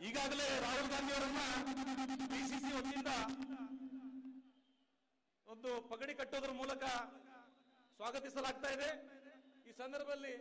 ಈಗಾಗಲೇ ರಾಹುಲ್ ಗಾಂಧಿ ಅವರನ್ನ ಬಿಸಿಸಿ ವತಿಯಿಂದ ಒಂದು ಪಗಡಿ ಕಟ್ಟೋದ್ರ ಮೂಲಕ ಸ್ವಾಗತಿಸಲಾಗ್ತಾ ಇದೆ ಈ ಸಂದರ್ಭದಲ್ಲಿ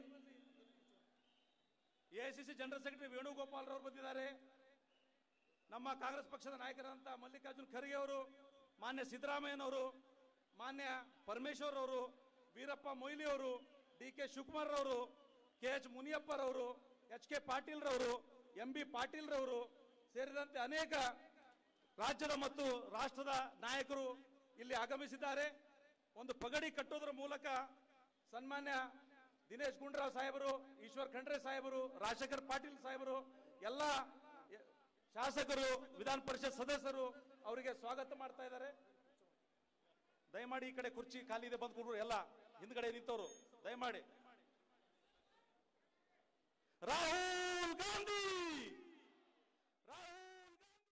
ಎಐಸಿಸಿ ಜನರಲ್ ಸೆಕ್ರೆಟರಿ ವೇಣುಗೋಪಾಲ್ ರವರು ಬಂದಿದ್ದಾರೆ ನಮ್ಮ ಕಾಂಗ್ರೆಸ್ ಪಕ್ಷದ ನಾಯಕರಾದಂಥ ಮಲ್ಲಿಕಾರ್ಜುನ್ ಖರ್ಗೆ ಅವರು ಮಾನ್ಯ ಸಿದ್ದರಾಮಯ್ಯನವರು ಮಾನ್ಯ ಪರಮೇಶ್ವರ್ ಅವರು ವೀರಪ್ಪ ಮೊಯ್ಲಿ ಅವರು ಡಿ ಕೆ ಶಿವಕುಮಾರ್ ಅವರು ಕೆ ಎಚ್ ಮುನಿಯಪ್ಪರವರು ಎಚ್ ಕೆ ಪಾಟೀಲ್ ರವರು ಎಂ ಬಿ ಪಾಟೀಲ್ ರವರು ಸೇರಿದಂತೆ ಅನೇಕ ರಾಜ್ಯದ ಮತ್ತು ರಾಷ್ಟ್ರದ ನಾಯಕರು ಇಲ್ಲಿ ಆಗಮಿಸಿದ್ದಾರೆ ಒಂದು ಪಗಡಿ ಕಟ್ಟೋದ್ರ ಮೂಲಕ ಸನ್ಮಾನ್ಯ ದಿನೇಶ್ ಗುಂಡೂರಾವ್ ಸಾಹೇಬರು ಈಶ್ವರ್ ಖಂಡ್ರೆ ಸಾಹೇಬರು ರಾಜಶೇಖರ್ ಪಾಟೀಲ್ ಸಾಹೇಬರು ಎಲ್ಲ ಶಾಸಕರು ವಿಧಾನ ಪರಿಷತ್ ಸದಸ್ಯರು ಅವರಿಗೆ ಸ್ವಾಗತ ಮಾಡ್ತಾ ಇದ್ದಾರೆ ದಯಮಾಡಿ ಈ ಕಡೆ ಕುರ್ಚಿ ಖಾಲಿ ಇದೆ ಬಂದ್ ಕೊಡ್ರು ಎಲ್ಲ ಹಿಂದ್ಗಡೆ ನಿಂತವರು ದಯಮಾಡಿ ರಾಹುಲ್ ಗಾಂಧಿ